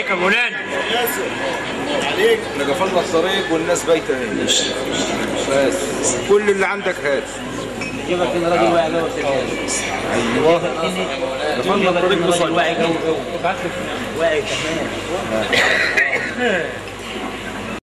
عليك يا مولانا احنا قفلنا الطريق والناس بايته هنا بس كل اللي عندك هات جيبك ان راجل واعي جو ايوه قفلنا جيبك الطريق ان راجل بصعب واعي جو واعي كمان